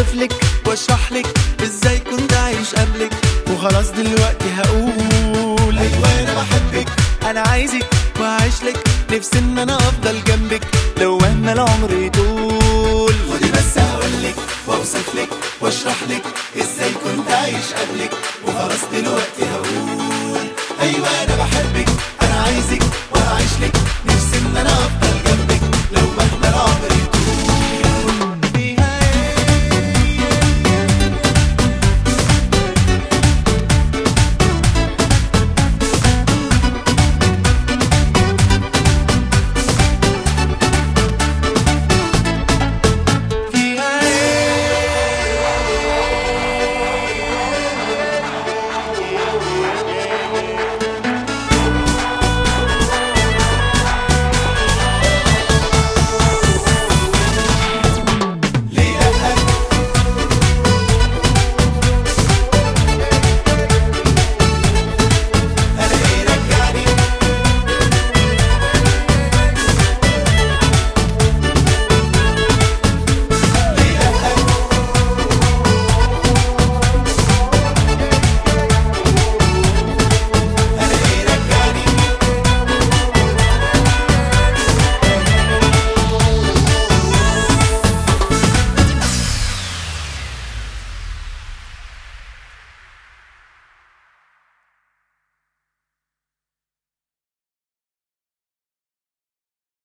واوصفلك واشرح لك ازاي كنت عايش قبلك وخلاص دلوقتي هقول ايوه انا بحبك انا عايزك وعايش لك نفسي ان انا افضل جنبك لو مهما العمر يطول خدي بس هقولك واوصفلك واشرح لك ازاي كنت عايش قبلك وخلاص دلوقتي هقول ايوه انا بحبك انا عايزك